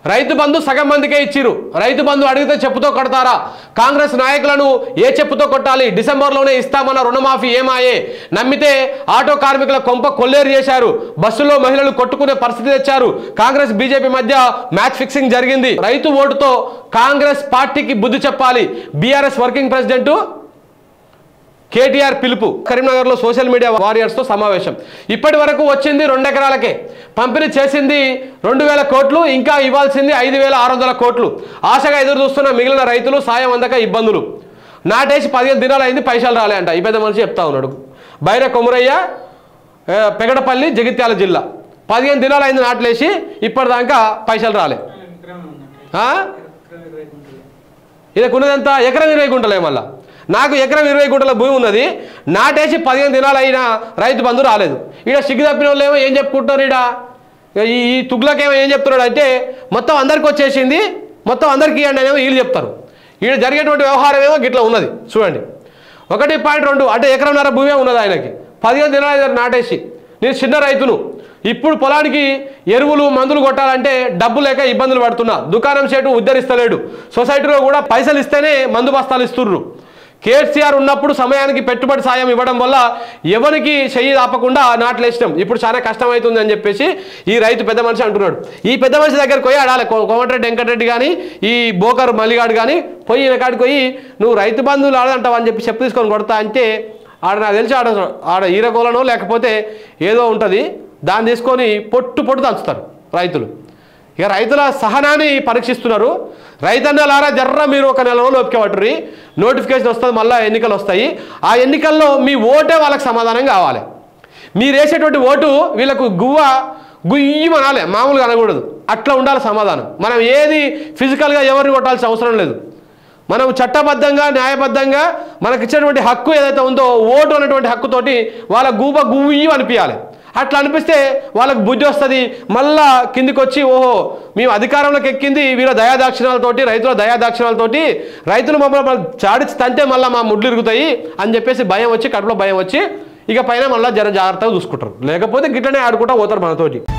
రైతు బంధు సగం మందికే ఇచ్చిరు రైతు బంధు అడిగితే చెప్పుతో కొడతారా కాంగ్రెస్ నాయకులను ఏ చెప్పుతో కొట్టాలి డిసెంబర్లోనే ఇస్తామన్న రుణమాఫీ ఏమాయే నమ్మితే ఆటో కార్మికుల కొంప కొల్లేరు చేశారు బస్సులో మహిళలు కొట్టుకునే పరిస్థితి తెచ్చారు కాంగ్రెస్ బీజేపీ మధ్య మ్యాచ్ ఫిక్సింగ్ జరిగింది రైతు ఓటుతో కాంగ్రెస్ పార్టీకి బుద్ధి చెప్పాలి బీఆర్ఎస్ వర్కింగ్ ప్రెసిడెంట్ కేటీఆర్ పిలుపు కరీంనగర్లో సోషల్ మీడియా వారియర్స్తో సమావేశం ఇప్పటి వరకు వచ్చింది రెండు ఎకరాలకే పంపిణీ చేసింది రెండు వేల కోట్లు ఇంకా ఇవ్వాల్సింది ఐదు వేల ఆరు వందల కోట్లు ఆశగా ఎదురు చూస్తున్న మిగిలిన రైతులు సాయం అందక ఇబ్బందులు నాటేసి పదిహేను దినాలు అయింది పైసలు రాలే అంట ఈ పెద్ద మనిషి చెప్తా ఉన్నాడు బైర కొమురయ్య ఆ, పెగడపల్లి జగిత్యాల జిల్లా పదిహేను దినాలు అయింది నాట్లేసి ఇప్పటిదాకా పైసలు రాలే ఆ? ఇదకు ఉన్నదంత ఎకరం ఇరవై గుంటలే మళ్ళా నాకు ఎకరం ఇరవై గుంటల భూమి ఉన్నది నాటేసి పదిహేను దినాలు అయినా రైతు బంధు రాలేదు ఈడ సిగ్గు తప్పిన వాళ్ళు ఏమో ఏం చెప్పుకుంటున్నారు ఈడ ఇక ఈ ఈ తుగ్లకేమో ఏం చెప్తున్నాడు అంటే మొత్తం అందరికి వచ్చేసింది మొత్తం అందరికి ఇవ్వండి అనేమో వీళ్ళు చెప్తారు ఈడ జరిగేటువంటి వ్యవహారం ఏమో గిట్లా ఉన్నది చూడండి ఒకటి పాయింట్ రెండు అంటే ఎకరంన్నర భూమే ఉన్నది ఆయనకి పదిహేను దినాలు అయింది నాటేసి నేను చిన్న రైతును ఇప్పుడు పొలానికి ఎరువులు మందులు కొట్టాలంటే డబ్బు లేక ఇబ్బందులు పడుతున్నా దుకాణం సేటు ఉద్ధరిస్తలేడు సొసైటీలో కూడా పైసలు ఇస్తేనే మందు బస్తాలు ఇస్తుర్రు కేసీఆర్ ఉన్నప్పుడు సమయానికి పెట్టుబడి సాయం ఇవ్వడం వల్ల ఎవరికి చెయ్యి ఆపకుండా నాట్లేసినాం ఇప్పుడు చాలా కష్టమవుతుంది అని చెప్పేసి ఈ రైతు పెద్ద మనిషి అంటున్నాడు ఈ పెద్ద మనిషి దగ్గరికి పోయి ఆడాలి కో- కోమటిరెడ్డి వెంకటరెడ్డి కానీ ఈ బోకర్ మల్లిగాడు కానీ పోయి ఈయన కాడికి పోయి నువ్వు రైతు బంధువులు ఆడంటావు అని చెప్పి చెప్పు తీసుకొని కొడతా అంటే ఆడ నాకు తెలిసి ఆడ ఆడ ఈరగోలనో లేకపోతే ఏదో ఉంటుంది దాన్ని తీసుకొని పొట్టు పొట్టు దంచుతారు రైతులు ఇక రైతుల సహనాన్ని పరీక్షిస్తున్నారు రైతన్నలారా జర్ర మీరు ఒక నెల రోజులు ఓపిక పట్టుర్రి నోటిఫికేషన్ వస్తుంది మళ్ళీ ఎన్నికలు వస్తాయి ఆ ఎన్నికల్లో మీ ఓటే వాళ్ళకి సమాధానం కావాలి మీరు వేసేటువంటి ఓటు వీళ్ళకు గువ్వ గుయ్యమనాలి మామూలుగా అనకూడదు అట్లా ఉండాలి సమాధానం మనం ఏది ఫిజికల్గా ఎవరిని కొట్టాల్సిన అవసరం లేదు మనం చట్టబద్ధంగా న్యాయబద్ధంగా మనకి ఇచ్చినటువంటి హక్కు ఏదైతే ఉందో ఓటు అనేటువంటి హక్కుతోటి వాళ్ళ గూబ గుయ్యి అనిపించాలి అట్లా అనిపిస్తే వాళ్ళకి బుద్ధి వస్తుంది మళ్ళా కిందికి వచ్చి ఓహో మేము అధికారంలోకి ఎక్కింది వీళ్ళ దయాదాక్షిణాలతోటి రైతుల దయాదాక్షిణాలతోటి రైతులు మమ్మల్ని చాడిచి తంటే మళ్ళీ మా ముడ్లు ఇరుగుతాయి అని చెప్పేసి భయం వచ్చి కడుపులో భయం వచ్చి ఇక పైన మళ్ళీ జర జాగ్రత్తగా చూసుకుంటారు లేకపోతే గిట్లనే ఆడుకుంటా పోతారు మనతోటి